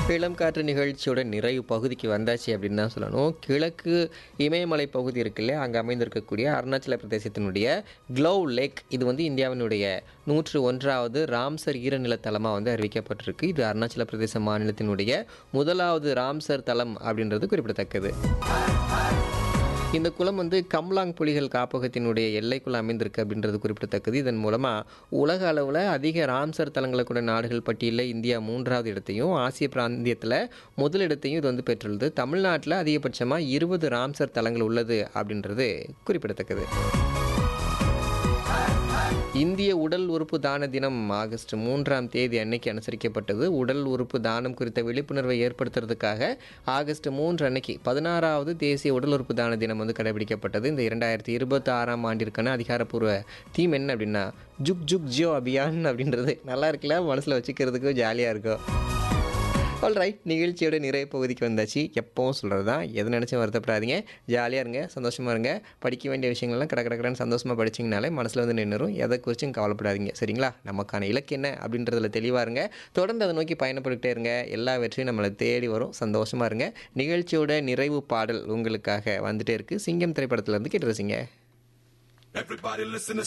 இளம் காற்று நிகழ்ச்சியோட நிறைவு பகுதிக்கு வந்தாச்சு அப்படின்னு தான் சொல்லணும் கிழக்கு இமயமலை பகுதி இருக்குல்ல அங்கே அமைந்திருக்கக்கூடிய அருணாச்சல பிரதேசத்தினுடைய க்ளோவ் லேக் இது வந்து இந்தியாவினுடைய நூற்று ஒன்றாவது ராம்சர் ஈரநில தலமாக வந்து அறிவிக்கப்பட்டிருக்கு இது அருணாச்சல பிரதேச மாநிலத்தினுடைய முதலாவது ராம்சர் தலம் அப்படின்றது குறிப்பிடத்தக்கது இந்த குளம் வந்து கம்லாங் புலிகள் காப்பகத்தினுடைய எல்லைக்குள்ள அமைந்திருக்கு அப்படின்றது குறிப்பிடத்தக்கது இதன் மூலமாக உலக அளவில் அதிக ராம்சர் தலங்களை கொண்ட நாடுகள் பட்டியலில் இந்தியா மூன்றாவது இடத்தையும் ஆசிய பிராந்தியத்தில் முதலிடத்தையும் இது வந்து பெற்றுள்ளது தமிழ்நாட்டில் அதிகபட்சமாக இருபது ராம்சர் தலங்கள் உள்ளது அப்படின்றது குறிப்பிடத்தக்கது இந்திய உடல் உறுப்பு தான தினம் ஆகஸ்ட் மூன்றாம் தேதி அன்னைக்கு அனுசரிக்கப்பட்டது உடல் உறுப்பு தானம் குறித்த விழிப்புணர்வை ஏற்படுத்துறதுக்காக ஆகஸ்ட் மூன்று அன்னைக்கு பதினாறாவது தேசிய உடல் உறுப்பு தான தினம் வந்து கடைபிடிக்கப்பட்டது இந்த இரண்டாயிரத்தி இருபத்தி ஆறாம் ஆண்டிற்கான அதிகாரப்பூர்வ தீம் என்ன அப்படின்னா ஜுக் ஜுக் ஜியோ அபியான் அப்படின்றது நல்லா இருக்குல்ல மனசில் வச்சுக்கிறதுக்கு ஜாலியாக இருக்கும் ஆல் ரைட் நிகழ்ச்சியோட நிறைய பகுதிக்கு வந்தாச்சு எப்பவும் சொல்கிறது தான் எது நினச்சும் வருத்தப்படாதீங்க ஜாலியாக இருங்க சந்தோஷமாக இருங்க படிக்க வேண்டிய விஷயங்கள்லாம் கடை கடக்கடன்னு சந்தோஷமாக படிச்சிங்கனாலே மனசில் வந்து நின்றுரும் எதை குறிச்சும் கவலைப்படாதீங்க சரிங்களா நமக்கான இலக்கு என்ன அப்படின்றதுல தெளிவாக இருங்க தொடர்ந்து அதை நோக்கி பயணப்பட்டுக்கிட்டே இருங்க எல்லா வெற்றியும் நம்மளை தேடி வரும் சந்தோஷமாக இருங்க நிகழ்ச்சியோட நிறைவு பாடல் உங்களுக்காக வந்துட்டே இருக்குது சிங்கம் திரைப்படத்துலேருந்து கேட்டு ரசிங்க Everybody listen to